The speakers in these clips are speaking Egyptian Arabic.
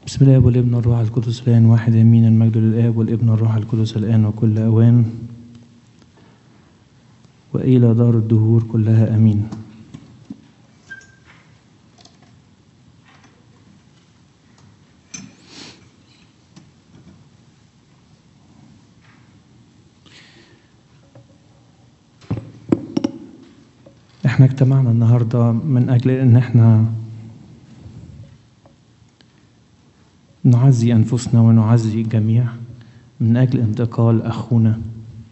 بسم الله والابن والروح القدس الآن واحد يمين المجد للآب والابن والروح القدس الآن وكل أوان وإلى دار الدهور كلها أمين احنا اجتمعنا النهارده من اجل ان احنا نعزي انفسنا ونعزي الجميع من اجل انتقال اخونا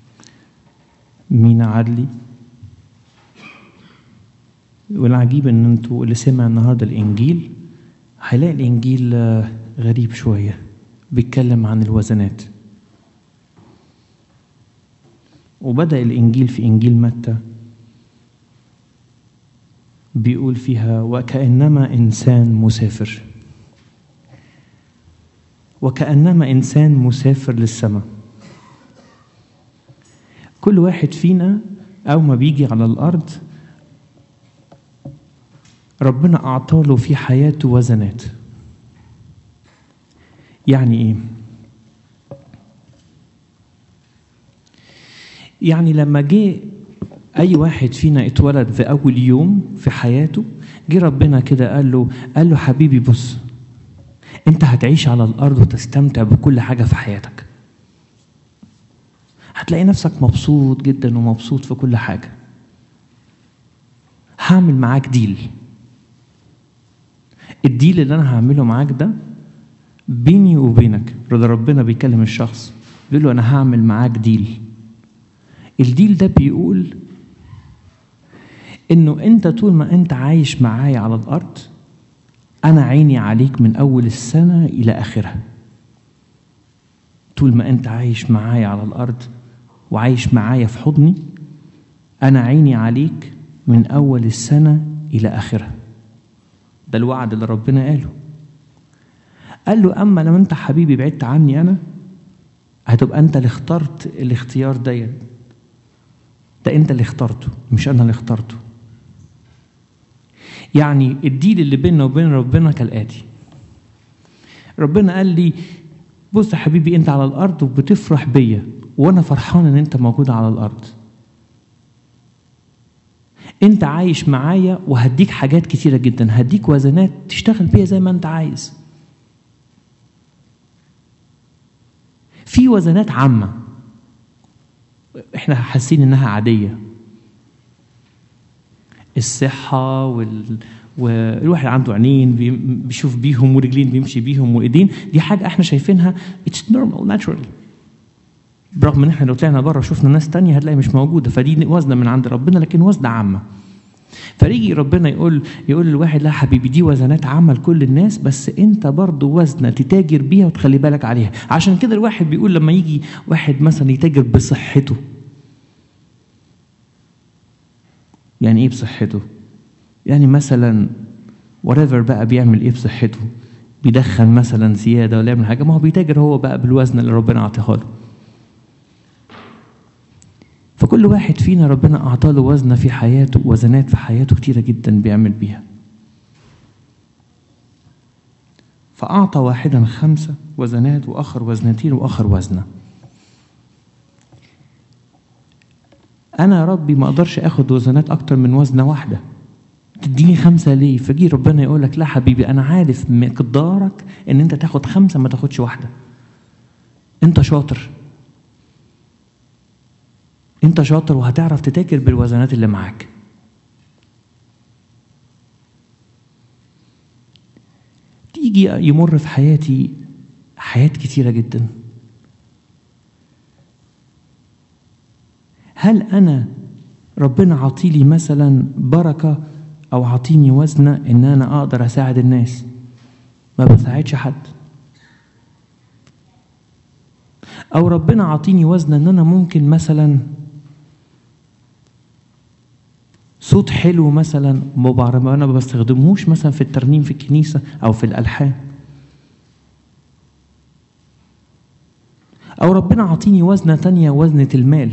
مينا عدلي والعجيب ان انتوا اللي سمع النهارده الانجيل هيلاقي الانجيل آه، غريب شويه بيتكلم عن الوزنات وبدا الانجيل في انجيل متى بيقول فيها وكانما انسان مسافر وكانما انسان مسافر للسماء كل واحد فينا اول ما بيجي على الارض ربنا اعطاله في حياته وزنات يعني ايه يعني لما جه اي واحد فينا اتولد في اول يوم في حياته جه ربنا كده قال له قال له حبيبي بص انت هتعيش على الارض وتستمتع بكل حاجه في حياتك هتلاقي نفسك مبسوط جدا ومبسوط في كل حاجه هعمل معاك ديل الديل اللي انا هعمله معاك ده بيني وبينك رضا ربنا بيكلم الشخص بيقول له انا هعمل معاك ديل الديل ده بيقول انه انت طول ما انت عايش معايا على الارض انا عيني عليك من اول السنه الى اخرها طول ما انت عايش معايا على الارض وعايش معايا في حضني انا عيني عليك من اول السنه الى اخرها ده الوعد اللي ربنا قاله قال له اما لما انت حبيبي بعدت عني انا هتبقى انت اللي اخترت الاختيار ديت ده انت اللي اخترته مش انا اللي اخترته يعني الديل اللي بيننا وبين ربنا كالاتي ربنا قال لي بص يا حبيبي انت على الارض وبتفرح بيا وانا فرحان ان انت موجود على الارض انت عايش معايا وهديك حاجات كتيرة جدا هديك وزنات تشتغل بيها زي ما انت عايز في وزنات عامة احنا حاسين انها عادية الصحة وال... والواحد عنده عينين بي- بيشوف بيهم ورجلين بيمشي بيهم وايدين دي حاجة احنا شايفينها it's normal natural برغم ان احنا لو طلعنا بره وشفنا ناس تانية هتلاقي مش موجودة فدي وزنة من عند ربنا لكن وزنة عامة فيجي ربنا يقول يقول للواحد لا حبيبي دي وزنات عامة لكل الناس بس انت برضو وزنة تتاجر بيها وتخلي بالك عليها عشان كده الواحد بيقول لما يجي واحد مثلا يتاجر بصحته يعني ايه بصحته يعني مثلا whatever بقى بيعمل ايه بصحته بيدخن مثلا زيادة ولا يعمل حاجة ما هو بيتاجر هو بقى بالوزن اللي ربنا عطيها له فكل واحد فينا ربنا أعطاله وزنة في حياته وزنات في حياته كتيرة جدا بيعمل بيها فأعطى واحدا خمسة وزنات وآخر وزنتين وآخر وزنة أنا يا ربي ما أقدرش أخد وزنات أكتر من وزنة واحدة تديني خمسة ليه فجي ربنا يقول لك لا حبيبي أنا عارف مقدارك إن أنت تاخد خمسة ما تاخدش واحدة أنت شاطر انت شاطر وهتعرف تتاجر بالوزنات اللي معاك تيجي يمر في حياتي حياة كتيرة جدا هل أنا ربنا عطيلي مثلا بركة أو عطيني وزنة إن أنا أقدر أساعد الناس ما بساعدش حد أو ربنا عطيني وزنة إن أنا ممكن مثلا صوت حلو مثلا ما بعرف انا ما بستخدمهوش مثلا في الترنيم في الكنيسه او في الالحان او ربنا عطيني وزنه تانية وزنه المال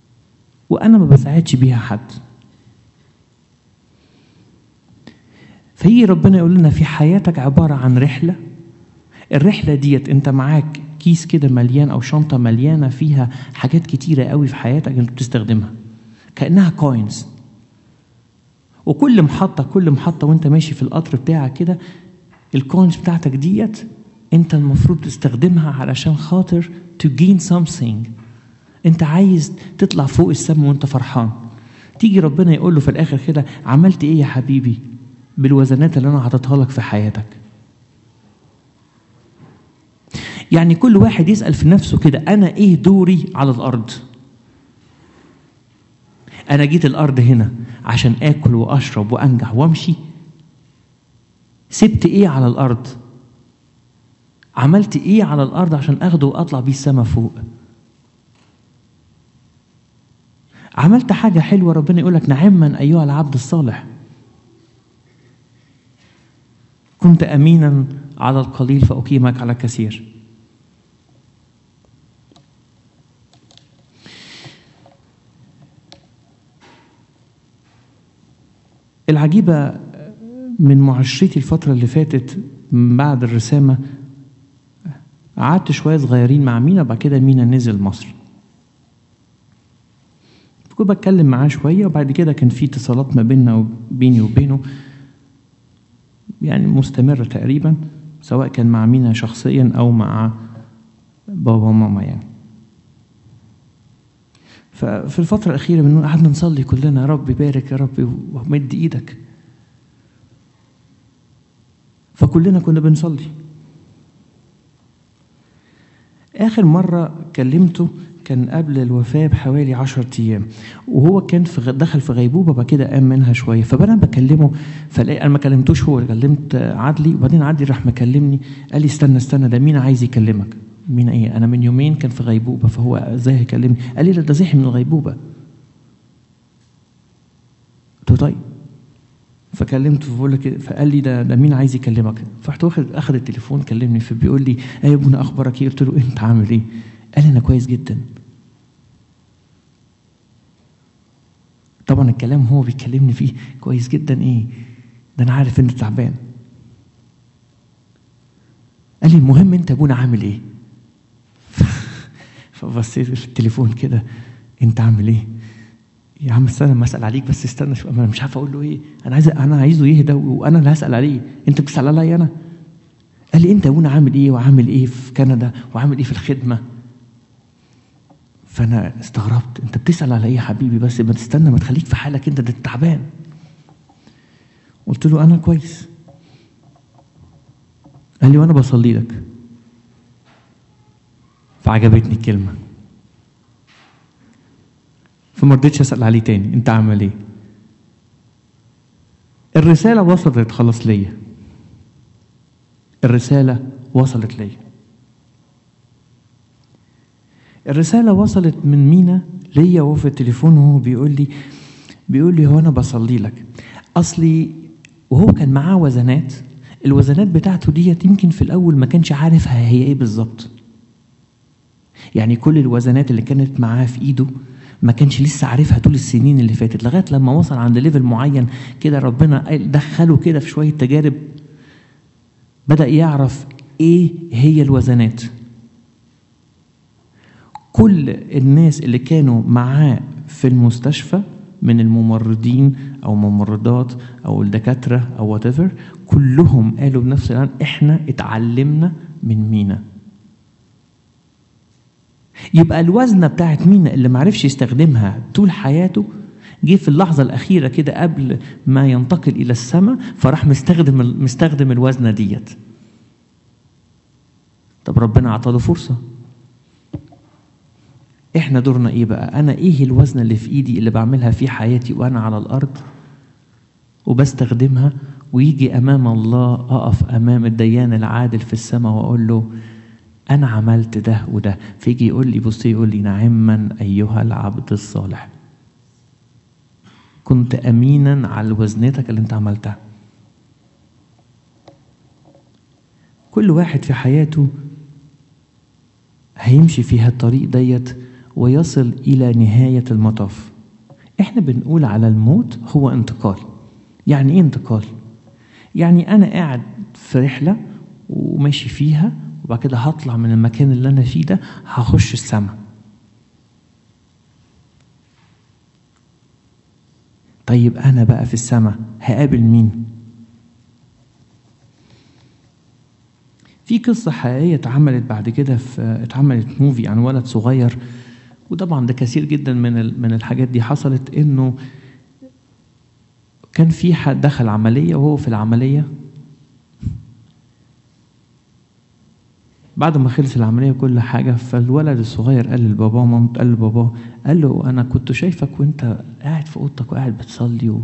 وانا ما بساعدش بيها حد فيجي ربنا يقول لنا في حياتك عبارة عن رحلة الرحلة ديت انت معاك كيس كده مليان او شنطة مليانة فيها حاجات كتيرة قوي في حياتك انت بتستخدمها كأنها كوينز وكل محطة كل محطة وانت ماشي في القطر بتاعك كده الكوينز بتاعتك ديت انت المفروض تستخدمها علشان خاطر to gain something انت عايز تطلع فوق السما وانت فرحان تيجي ربنا يقول له في الاخر كده عملت ايه يا حبيبي بالوزنات اللي انا حاططها لك في حياتك يعني كل واحد يسأل في نفسه كده أنا إيه دوري على الأرض أنا جيت الأرض هنا عشان آكل وأشرب وأنجح وأمشي سبت إيه على الأرض عملت إيه على الأرض عشان أخده وأطلع بيه السما فوق عملت حاجة حلوة ربنا يقول لك نعما أيها العبد الصالح كنت أمينا على القليل فأقيمك على الكثير العجيبة من معاشرتي الفترة اللي فاتت بعد الرسامة قعدت شوية صغيرين مع مينا بعد كده مينا نزل مصر كنت بتكلم معاه شوية وبعد كده كان في اتصالات ما بيننا وبيني وبينه يعني مستمرة تقريبا سواء كان مع مينا شخصيا أو مع بابا وماما يعني ففي الفترة الأخيرة بنقول قعدنا نصلي كلنا يا رب بارك يا رب ومد إيدك فكلنا كنا بنصلي آخر مرة كلمته كان قبل الوفاة بحوالي عشرة أيام وهو كان في دخل في غيبوبة بعد كده قام منها شوية فأنا بكلمه فلاقي أنا ما كلمتوش هو كلمت عدلي وبعدين عدلي راح مكلمني قال لي استنى استنى ده مين عايز يكلمك مين ايه انا من يومين كان في غيبوبه فهو ازاي هيكلمني قال لي لا ده صحي من الغيبوبه قلت له طيب فكلمته بقول لك فقال لي ده ده مين عايز يكلمك فرحت واخد اخد التليفون كلمني فبيقول لي ايه يا ابونا اخبارك ايه قلت له انت عامل ايه قال لي انا كويس جدا طبعا الكلام هو بيكلمني فيه كويس جدا ايه ده انا عارف انت تعبان قال لي المهم انت ابونا عامل ايه فبصيت في التليفون كده انت عامل ايه يا عم استنى ما اسال عليك بس استنى شويه انا مش عارف اقول له ايه انا عايز انا عايزه يهدى وانا اللي هسال عليه انت بتسال عليا انا قال لي انت يا ابونا عامل ايه وعامل ايه في كندا وعامل ايه في الخدمه فانا استغربت انت بتسال على ايه يا حبيبي بس ما تستنى ما تخليك في حالك انت ده تعبان قلت له انا كويس قال لي وانا بصلي لك فعجبتني الكلمه فما رضيتش اسال عليه تاني انت عامل ايه الرساله وصلت خلاص ليا الرساله وصلت ليا الرساله وصلت من مينا ليا وهو في التليفون وهو بيقول لي بيقول لي هو انا بصلي لك اصلي وهو كان معاه وزنات الوزنات بتاعته ديت يمكن في الاول ما كانش عارفها هي ايه بالظبط يعني كل الوزنات اللي كانت معاه في ايده ما كانش لسه عارفها طول السنين اللي فاتت لغايه لما وصل عند ليفل معين كده ربنا دخله كده في شويه تجارب بدا يعرف ايه هي الوزنات كل الناس اللي كانوا معاه في المستشفى من الممرضين او ممرضات او الدكاتره او وات كلهم قالوا بنفس الان احنا اتعلمنا من مينا يبقى الوزنه بتاعت مينا اللي معرفش يستخدمها طول حياته جه في اللحظه الاخيره كده قبل ما ينتقل الى السماء فراح مستخدم مستخدم الوزنه ديت طب ربنا عطاله فرصه احنا دورنا ايه بقى انا ايه الوزنه اللي في ايدي اللي بعملها في حياتي وانا على الارض وبستخدمها ويجي امام الله اقف امام الديان العادل في السماء واقول له انا عملت ده وده فيجي يقول لي بص يقول لي نعما ايها العبد الصالح كنت امينا على وزنتك اللي انت عملتها كل واحد في حياته هيمشي فيها الطريق ديت ويصل الى نهايه المطاف احنا بنقول على الموت هو انتقال يعني ايه انتقال يعني أنا قاعد في رحلة وماشي فيها وبعد كده هطلع من المكان اللي أنا فيه ده هخش السماء طيب أنا بقى في السماء هقابل مين؟ في قصة حقيقية اتعملت بعد كده في اتعملت موفي عن ولد صغير وطبعا ده كثير جدا من من الحاجات دي حصلت انه كان في حد دخل عملية وهو في العملية بعد ما خلص العملية وكل حاجة فالولد الصغير قال لباباه ومامته قال لباباه قال له أنا كنت شايفك وأنت قاعد في أوضتك وقاعد بتصلي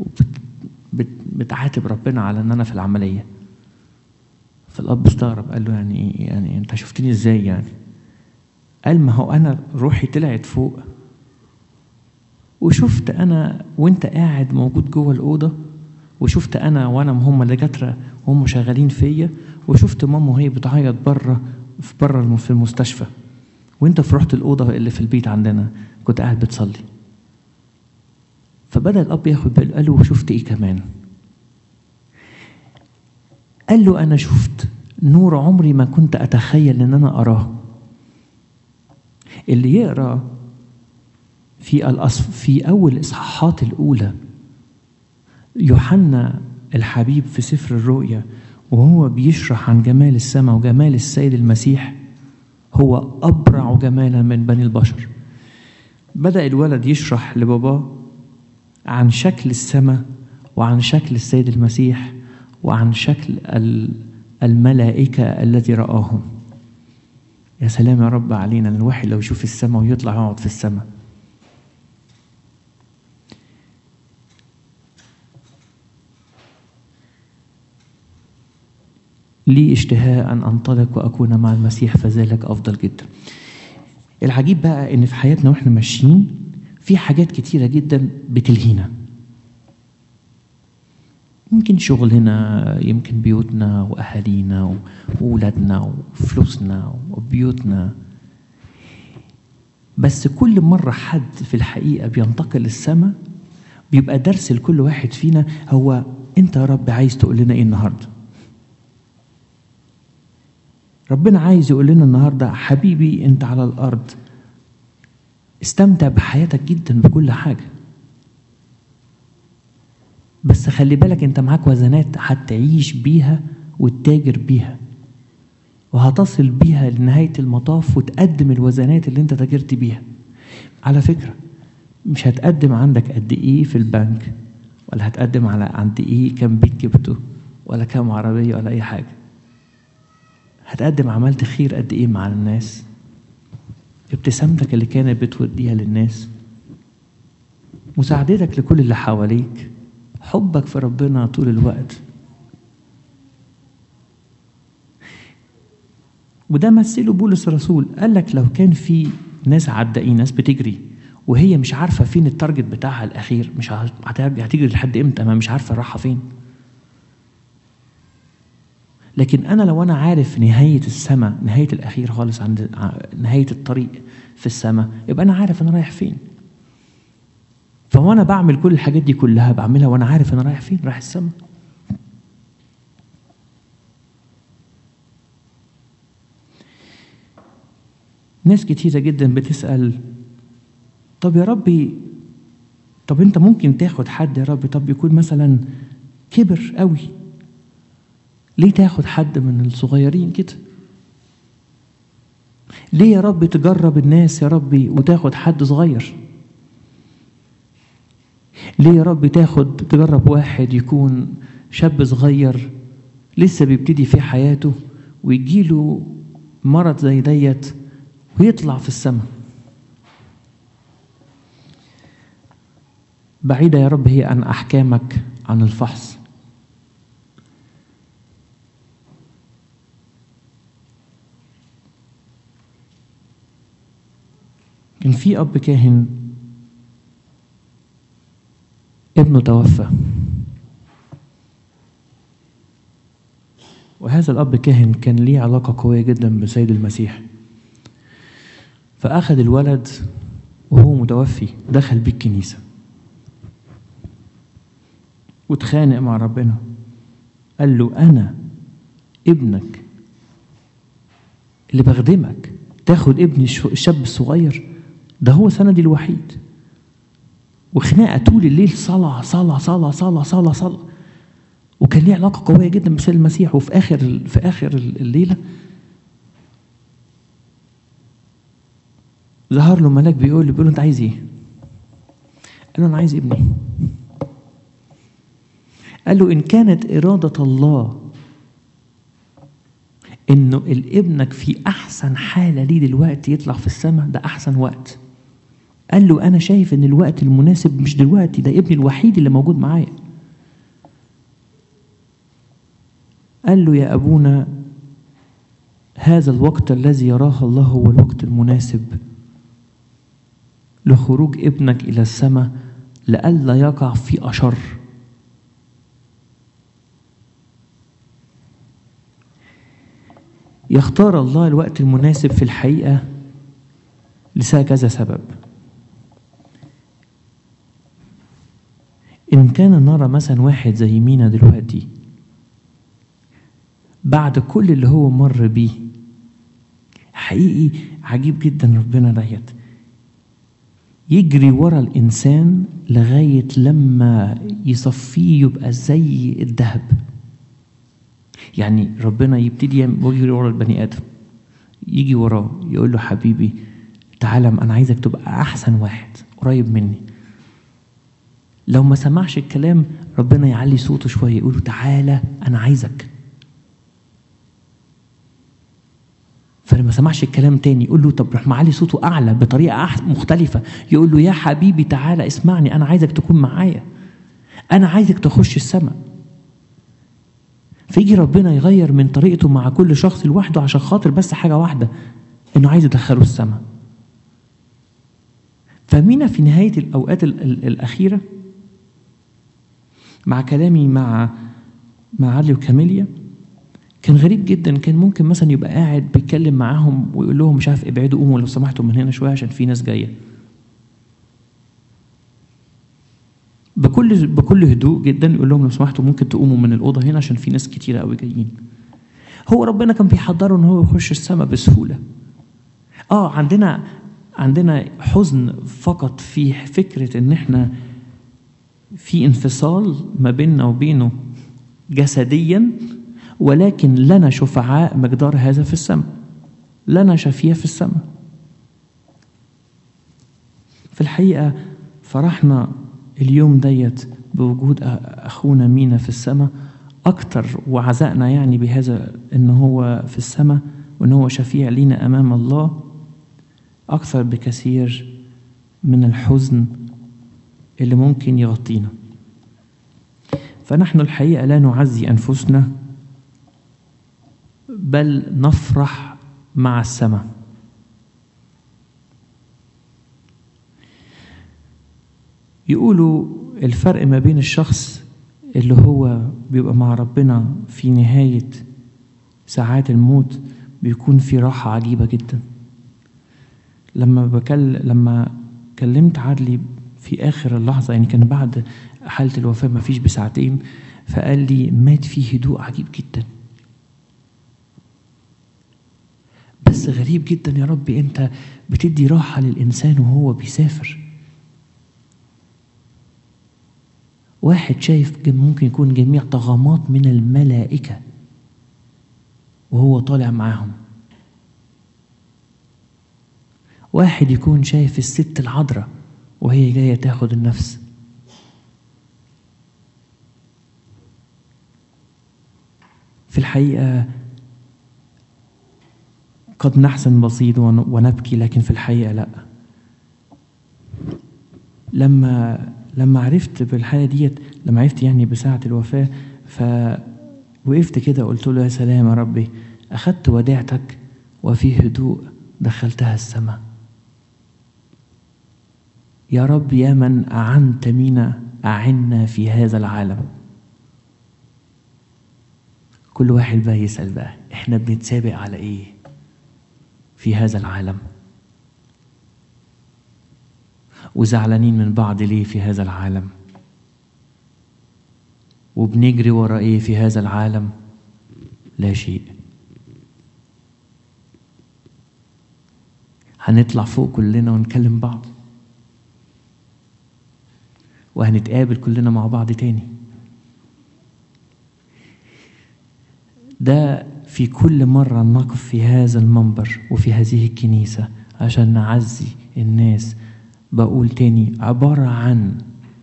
وبتعاتب ربنا على إن أنا في العملية فالأب استغرب قال له يعني يعني أنت شفتني إزاي يعني؟ قال ما هو أنا روحي طلعت فوق وشفت أنا وأنت قاعد موجود جوه الأوضة وشفت أنا وأنا هم الدكاترة وهم شغالين فيا وشفت ماما وهي بتعيط بره في بره في المستشفى وأنت في رحت الأوضة اللي في البيت عندنا كنت قاعد بتصلي فبدأ الأب ياخد باله قال له وشفت إيه كمان؟ قال له أنا شفت نور عمري ما كنت أتخيل إن أنا أراه اللي يقرأ في الأصف في أول الإصحاحات الأولى يوحنا الحبيب في سفر الرؤيا وهو بيشرح عن جمال السماء وجمال السيد المسيح هو أبرع جمالا من بني البشر بدأ الولد يشرح لباباه عن شكل السماء وعن شكل السيد المسيح وعن شكل الملائكة الذي رآهم يا سلام يا رب علينا الواحد لو يشوف السماء ويطلع يقعد في السماء لي اشتهاء أن أنطلق وأكون مع المسيح فذلك أفضل جدا العجيب بقى إن في حياتنا وإحنا ماشيين في حاجات كتيرة جدا بتلهينا يمكن شغلنا يمكن بيوتنا وأهالينا وأولادنا وفلوسنا وبيوتنا بس كل مرة حد في الحقيقة بينتقل للسماء بيبقى درس لكل واحد فينا هو أنت يا رب عايز تقول لنا إيه النهاردة ربنا عايز يقول لنا النهاردة حبيبي أنت على الأرض استمتع بحياتك جدا بكل حاجة بس خلي بالك انت معاك وزنات هتعيش بيها وتتاجر بيها وهتصل بيها لنهاية المطاف وتقدم الوزنات اللي انت تاجرت بيها على فكرة مش هتقدم عندك قد ايه في البنك ولا هتقدم على عند ايه كام بيت جبته ولا كام عربية ولا اي حاجة هتقدم عملت خير قد ايه مع الناس ابتسامتك اللي كانت بتوديها للناس مساعدتك لكل اللي حواليك حبك في ربنا طول الوقت وده مثله بولس الرسول قال لك لو كان في ناس عدائين ناس بتجري وهي مش عارفه فين التارجت بتاعها الاخير مش هتجري لحد امتى ما مش عارفه رايحه فين لكن انا لو انا عارف نهايه السماء نهايه الاخير خالص عند نهايه الطريق في السماء يبقى انا عارف انا رايح فين فوانا بعمل كل الحاجات دي كلها بعملها وانا عارف انا رايح فين رايح السماء ناس كتيرة جدا بتسأل طب يا ربي طب انت ممكن تاخد حد يا رب طب يكون مثلا كبر قوي ليه تاخد حد من الصغيرين كده ليه يا رب تجرب الناس يا ربي وتاخد حد صغير ليه يا رب تاخد تجرب واحد يكون شاب صغير لسه بيبتدي في حياته ويجيله مرض زي ديت ويطلع في السماء بعيدة يا رب هي عن أحكامك عن الفحص كان في أب كاهن ابنه توفى وهذا الأب كاهن كان ليه علاقة قوية جدا بسيد المسيح فأخذ الولد وهو متوفي دخل بيه الكنيسة واتخانق مع ربنا قال له أنا ابنك اللي بخدمك تاخد ابني الشاب الصغير ده هو سندي الوحيد وخناقة طول الليل صلاة صلاة صلاة صلاة صلاة صلاة وكان ليه علاقة قوية جدا بسيد المسيح وفي آخر في آخر الليلة ظهر له ملاك بيقول له بيقول له أنت عايز إيه؟ قال له أنا عايز ابني قال له إن كانت إرادة الله إنه ابنك في أحسن حالة ليه دلوقتي يطلع في السماء ده أحسن وقت قال له أنا شايف إن الوقت المناسب مش دلوقتي ده ابني الوحيد اللي موجود معايا قال له يا أبونا هذا الوقت الذي يراه الله هو الوقت المناسب لخروج ابنك إلى السماء لئلا يقع في أشر يختار الله الوقت المناسب في الحقيقة لكذا سبب إن كان نرى مثلا واحد زي مينا دلوقتي بعد كل اللي هو مر بيه حقيقي عجيب جدا ربنا ديت يجري ورا الإنسان لغاية لما يصفيه يبقى زي الذهب يعني ربنا يبتدي يجري ورا البني آدم يجي وراه يقول له حبيبي تعالى أنا عايزك تبقى أحسن واحد قريب مني لو ما سمعش الكلام ربنا يعلي صوته شوية يقول له تعالى أنا عايزك فلما سمعش الكلام تاني يقول له طب راح معلي صوته اعلى بطريقه مختلفه يقول له يا حبيبي تعالى اسمعني انا عايزك تكون معايا انا عايزك تخش السماء فيجي ربنا يغير من طريقته مع كل شخص لوحده عشان خاطر بس حاجه واحده انه عايز يدخله السماء فمينا في نهايه الاوقات ال ال الاخيره مع كلامي مع مع علي وكاميليا كان غريب جدا كان ممكن مثلا يبقى قاعد بيتكلم معاهم ويقول لهم مش عارف ابعدوا قوموا لو سمحتوا من هنا شويه عشان في ناس جايه بكل بكل هدوء جدا يقول لهم لو سمحتوا ممكن تقوموا من الاوضه هنا عشان في ناس كتيره قوي جايين هو ربنا كان بيحضره ان هو يخش السماء بسهوله اه عندنا عندنا حزن فقط في فكره ان احنا في انفصال ما بيننا وبينه جسديا ولكن لنا شفعاء مقدار هذا في السماء لنا شفيع في السماء في الحقيقة فرحنا اليوم ديت بوجود أخونا مينا في السماء أكتر وعزقنا يعني بهذا إن هو في السماء وإن هو شفيع لينا أمام الله أكثر بكثير من الحزن اللي ممكن يغطينا فنحن الحقيقة لا نعزي أنفسنا بل نفرح مع السماء يقولوا الفرق ما بين الشخص اللي هو بيبقى مع ربنا في نهاية ساعات الموت بيكون في راحة عجيبة جدا لما بكل لما كلمت عدلي في آخر اللحظة يعني كان بعد حالة الوفاة ما فيش بساعتين فقال لي مات فيه هدوء عجيب جدا بس غريب جدا يا ربي انت بتدي راحة للإنسان وهو بيسافر واحد شايف ممكن يكون جميع طغمات من الملائكة وهو طالع معاهم واحد يكون شايف الست العذراء وهي جاية تاخد النفس في الحقيقة قد نحزن بسيط ونبكي لكن في الحقيقة لا لما لما عرفت بالحالة ديت لما عرفت يعني بساعة الوفاة فوقفت كده قلت له يا سلام يا ربي أخدت وديعتك وفي هدوء دخلتها السماء يا رب يا من أعنت مينا أعنا في هذا العالم كل واحد بقى يسأل بقى احنا بنتسابق على ايه في هذا العالم وزعلانين من بعض ليه في هذا العالم وبنجري ورا ايه في هذا العالم لا شيء هنطلع فوق كلنا ونكلم بعض وهنتقابل كلنا مع بعض تاني ده في كل مرة نقف في هذا المنبر وفي هذه الكنيسة عشان نعزي الناس بقول تاني عبارة عن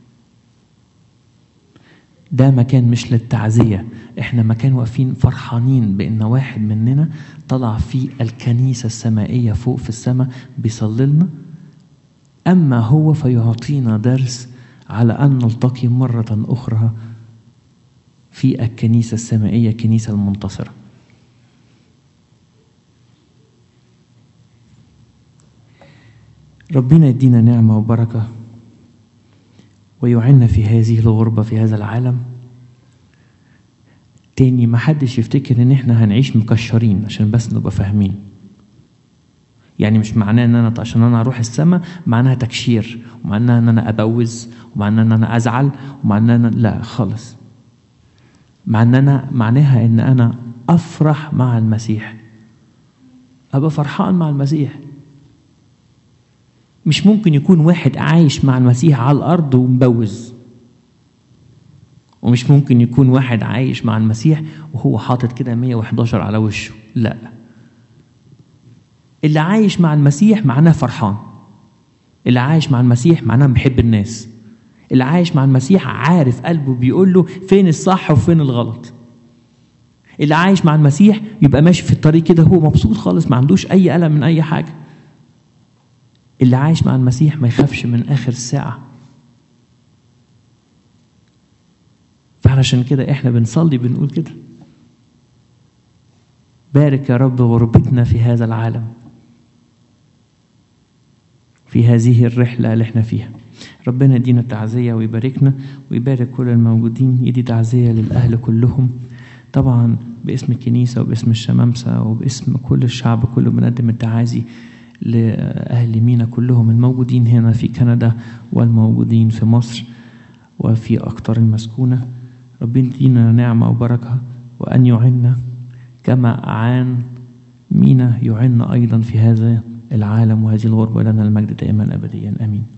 ده مكان مش للتعزية احنا مكان واقفين فرحانين بان واحد مننا طلع في الكنيسة السمائية فوق في السماء بيصلي لنا اما هو فيعطينا درس على ان نلتقي مرة اخرى في الكنيسة السمائية كنيسة المنتصرة ربنا يدينا نعمة وبركة ويعنا في هذه الغربة في هذا العالم تاني ما حدش يفتكر ان احنا هنعيش مكشرين عشان بس نبقى فاهمين يعني مش معناه ان انا عشان انا اروح السماء معناها تكشير ومعناها ان انا ابوز ومعناها ان انا ازعل ومعناها ان لا خالص معناها معناها ان انا افرح مع المسيح ابقى فرحان مع المسيح مش ممكن يكون واحد عايش مع المسيح على الارض ومبوز ومش ممكن يكون واحد عايش مع المسيح وهو حاطط كده 111 على وشه لا اللي عايش مع المسيح معناه فرحان اللي عايش مع المسيح معناه بيحب الناس اللي عايش مع المسيح عارف قلبه بيقول له فين الصح وفين الغلط اللي عايش مع المسيح يبقى ماشي في الطريق كده هو مبسوط خالص ما عندوش اي الم من اي حاجه اللي عايش مع المسيح ما يخافش من اخر الساعه فعلشان كده احنا بنصلي بنقول كده بارك يا رب غربتنا في هذا العالم في هذه الرحلة اللي احنا فيها ربنا يدينا تعزية ويباركنا ويبارك كل الموجودين يدي تعزية للأهل كلهم طبعا باسم الكنيسة وباسم الشمامسة وباسم كل الشعب كله بنقدم التعازي لأهل مينا كلهم الموجودين هنا في كندا والموجودين في مصر وفي أقطار المسكونة ربنا يدينا نعمة وبركة وأن يعنا كما أعان مينا يعنا أيضا في هذا العالم وهذه الغربة لنا المجد دائما أبديا آمين